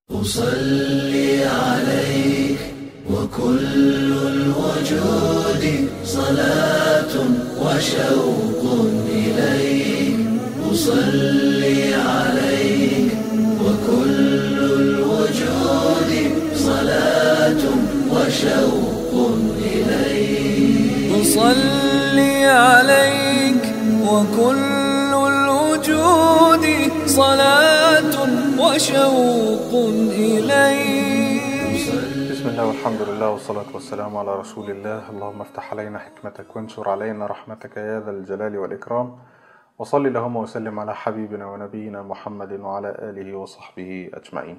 أصلي عليك وكل الوجود صلاة وشوق إليك أصلي عليك وكل الوجود صلاة وشوق إليك أصلي عليك وكل الوجود صلاة وشوق إليك بسم الله والحمد لله والصلاة والسلام على رسول الله اللهم افتح علينا حكمتك وانشر علينا رحمتك يا ذا الجلال والإكرام وصل اللهم وسلم على حبيبنا ونبينا محمد وعلى آله وصحبه أجمعين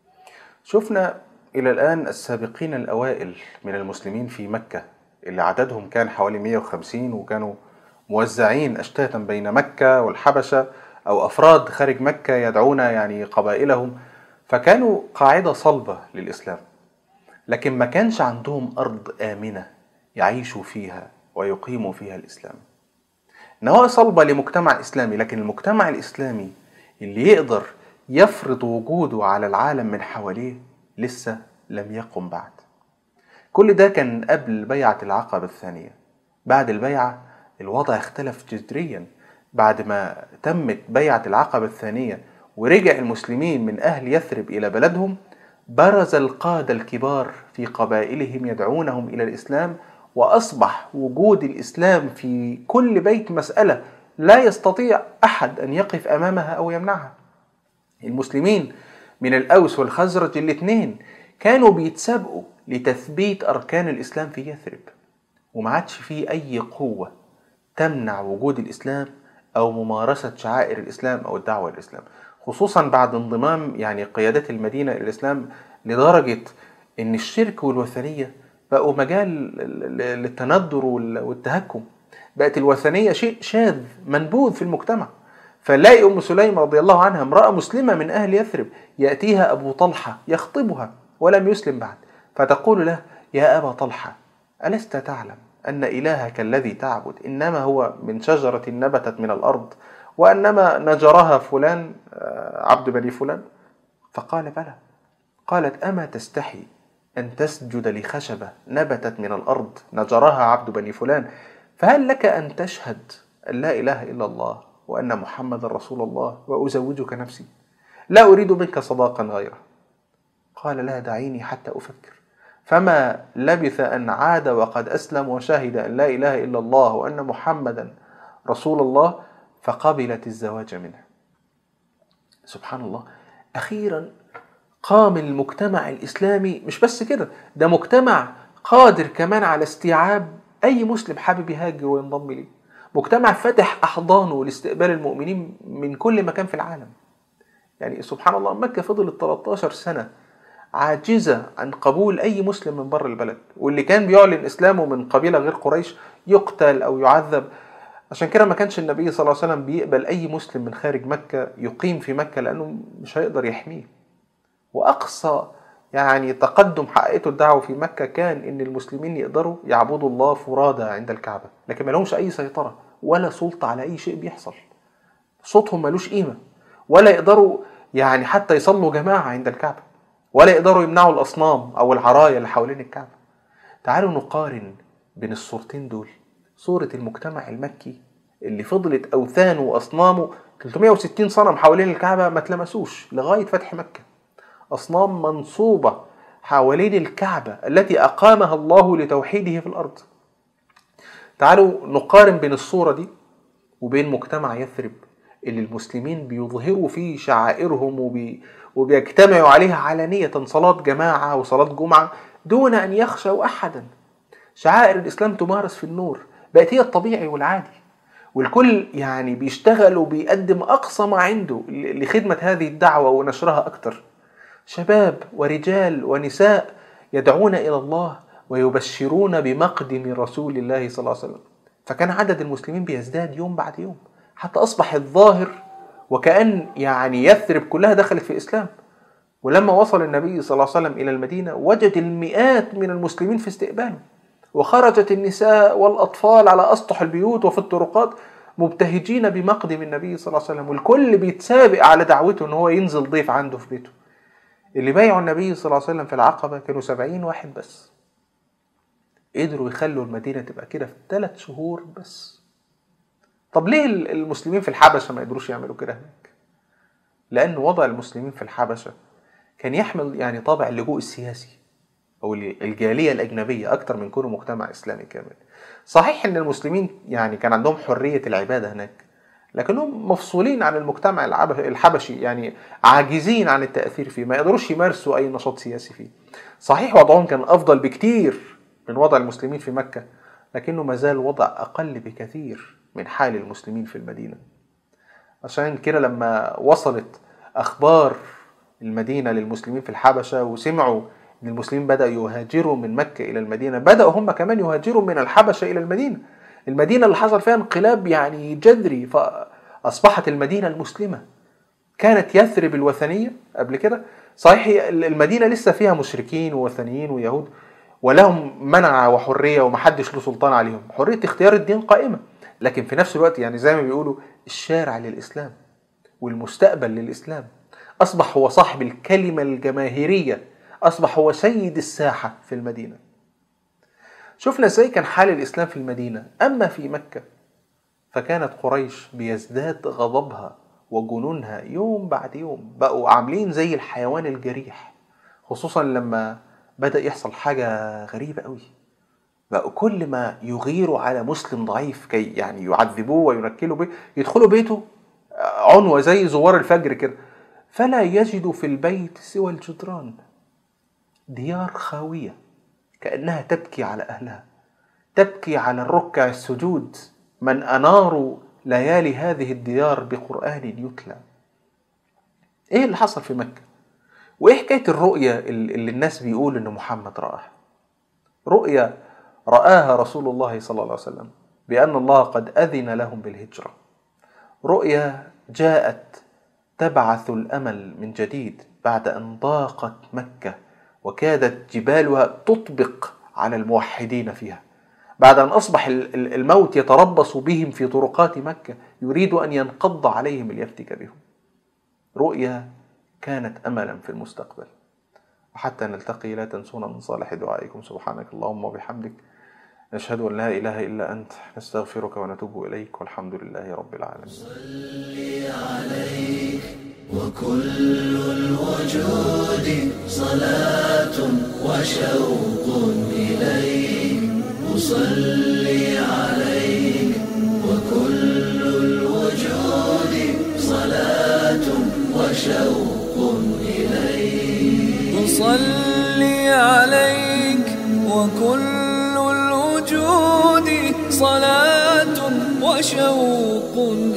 شفنا إلى الآن السابقين الأوائل من المسلمين في مكة اللي عددهم كان حوالي 150 وكانوا موزعين أشتاتا بين مكة والحبشة أو أفراد خارج مكة يدعون يعني قبائلهم فكانوا قاعدة صلبة للإسلام لكن ما كانش عندهم أرض آمنة يعيشوا فيها ويقيموا فيها الإسلام نواة صلبة لمجتمع إسلامي لكن المجتمع الإسلامي اللي يقدر يفرض وجوده على العالم من حواليه لسه لم يقم بعد كل ده كان قبل بيعة العقبة الثانية بعد البيعة الوضع اختلف جذريا بعد ما تمت بيعة العقبة الثانية ورجع المسلمين من أهل يثرب إلى بلدهم برز القادة الكبار في قبائلهم يدعونهم إلى الإسلام وأصبح وجود الإسلام في كل بيت مسألة لا يستطيع أحد أن يقف أمامها أو يمنعها المسلمين من الأوس والخزرج الاثنين كانوا بيتسابقوا لتثبيت أركان الإسلام في يثرب وما عادش فيه أي قوة تمنع وجود الإسلام أو ممارسة شعائر الإسلام أو الدعوة للإسلام خصوصا بعد انضمام يعني قيادات المدينة إلى الإسلام لدرجة إن الشرك والوثنية بقوا مجال للتندر والتهكم بقت الوثنية شيء شاذ منبوذ في المجتمع فنلاقي أم سليم رضي الله عنها امرأة مسلمة من أهل يثرب يأتيها أبو طلحة يخطبها ولم يسلم بعد فتقول له يا أبا طلحة ألست تعلم أن إلهك الذي تعبد إنما هو من شجرة نبتت من الأرض وأنما نجرها فلان عبد بني فلان فقال بلى قالت أما تستحي أن تسجد لخشبة نبتت من الأرض نجرها عبد بني فلان فهل لك أن تشهد أن لا إله إلا الله وأن محمد رسول الله وأزوجك نفسي لا أريد منك صداقا غيره قال لا دعيني حتى أفكر فما لبث أن عاد وقد أسلم وشهد أن لا إله إلا الله وأن محمدا رسول الله فقبلت الزواج منه سبحان الله أخيرا قام المجتمع الإسلامي مش بس كده ده مجتمع قادر كمان على استيعاب أي مسلم حابب يهاجر وينضم ليه مجتمع فتح أحضانه لاستقبال المؤمنين من كل مكان في العالم يعني سبحان الله مكة فضلت 13 سنة عاجزة عن قبول أي مسلم من بره البلد واللي كان بيعلن إسلامه من قبيلة غير قريش يقتل أو يعذب عشان كده ما كانش النبي صلى الله عليه وسلم بيقبل أي مسلم من خارج مكة يقيم في مكة لأنه مش هيقدر يحميه وأقصى يعني تقدم حققته الدعوة في مكة كان إن المسلمين يقدروا يعبدوا الله فرادى عند الكعبة لكن ما لهمش أي سيطرة ولا سلطة على أي شيء بيحصل صوتهم ملوش قيمة ولا يقدروا يعني حتى يصلوا جماعة عند الكعبة ولا يقدروا يمنعوا الأصنام أو العرايا اللي حوالين الكعبة تعالوا نقارن بين الصورتين دول صورة المجتمع المكي اللي فضلت أوثانه وأصنامه 360 صنم حوالين الكعبة ما تلمسوش لغاية فتح مكة أصنام منصوبة حوالين الكعبة التي أقامها الله لتوحيده في الأرض تعالوا نقارن بين الصورة دي وبين مجتمع يثرب اللي المسلمين بيظهروا فيه شعائرهم وبي... وبيجتمعوا عليها علانية صلاة جماعة وصلاة جمعة دون أن يخشوا أحدا شعائر الإسلام تمارس في النور بقت هي الطبيعي والعادي والكل يعني بيشتغل وبيقدم أقصى ما عنده لخدمة هذه الدعوة ونشرها أكتر شباب ورجال ونساء يدعون إلى الله ويبشرون بمقدم رسول الله صلى الله عليه وسلم فكان عدد المسلمين بيزداد يوم بعد يوم حتى أصبح الظاهر وكأن يعني يثرب كلها دخلت في الإسلام ولما وصل النبي صلى الله عليه وسلم إلى المدينة وجد المئات من المسلمين في استقباله وخرجت النساء والأطفال على أسطح البيوت وفي الطرقات مبتهجين بمقدم النبي صلى الله عليه وسلم والكل بيتسابق على دعوته ان هو ينزل ضيف عنده في بيته اللي بايعوا النبي صلى الله عليه وسلم في العقبة كانوا سبعين واحد بس قدروا يخلوا المدينة تبقى كده في ثلاث شهور بس طب ليه المسلمين في الحبشة ما قدروش يعملوا كده هناك لأن وضع المسلمين في الحبشة كان يحمل يعني طابع اللجوء السياسي أو الجالية الأجنبية أكتر من كونه مجتمع إسلامي كامل صحيح أن المسلمين يعني كان عندهم حرية العبادة هناك لكنهم مفصولين عن المجتمع الحبشي يعني عاجزين عن التأثير فيه ما يقدروش يمارسوا أي نشاط سياسي فيه صحيح وضعهم كان أفضل بكتير من وضع المسلمين في مكة لكنه ما زال وضع أقل بكثير من حال المسلمين في المدينة عشان كده لما وصلت أخبار المدينة للمسلمين في الحبشة وسمعوا أن المسلمين بدأوا يهاجروا من مكة إلى المدينة بدأوا هم كمان يهاجروا من الحبشة إلى المدينة المدينة اللي حصل فيها انقلاب يعني جذري فأصبحت المدينة المسلمة كانت يثرب الوثنية قبل كده صحيح المدينة لسه فيها مشركين ووثنيين ويهود ولهم منع وحرية ومحدش له سلطان عليهم حرية اختيار الدين قائمة لكن في نفس الوقت يعني زي ما بيقولوا الشارع للإسلام والمستقبل للإسلام أصبح هو صاحب الكلمة الجماهيرية أصبح هو سيد الساحة في المدينة شفنا ازاي كان حال الإسلام في المدينة أما في مكة فكانت قريش بيزداد غضبها وجنونها يوم بعد يوم بقوا عاملين زي الحيوان الجريح خصوصا لما بدأ يحصل حاجة غريبة قوي بقوا كل ما يغيروا على مسلم ضعيف كي يعني يعذبوه وينكلوا به يدخلوا بيته عنوة زي زوار الفجر كده فلا يجدوا في البيت سوى الجدران ديار خاوية كأنها تبكي على أهلها تبكي على الركع السجود من أناروا ليالي هذه الديار بقرآن يتلى إيه اللي حصل في مكة؟ وإيه حكاية الرؤية اللي الناس بيقول إن محمد رآها؟ رؤية رآها رسول الله صلى الله عليه وسلم بأن الله قد أذن لهم بالهجرة رؤيا جاءت تبعث الأمل من جديد بعد أن ضاقت مكة وكادت جبالها تطبق على الموحدين فيها بعد أن أصبح الموت يتربص بهم في طرقات مكة يريد أن ينقض عليهم ليفتك بهم رؤيا كانت أملا في المستقبل وحتى نلتقي لا تنسونا من صالح دعائكم سبحانك اللهم وبحمدك نشهد أن لا إله إلا أنت نستغفرك ونتوب إليك والحمد لله رب العالمين صلي عليك وكل الوجود صلاة وشوق إليك أصلي عليك وكل الوجود صلاة وشوق إليك نصلي عليك وكل الوجود صلاة وشوق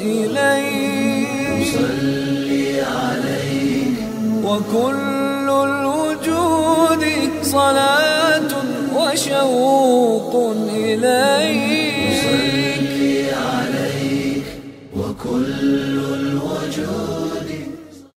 إليك صلي عليك وكل الوجود صلاة وشوق إليك صلي عليك وكل الوجود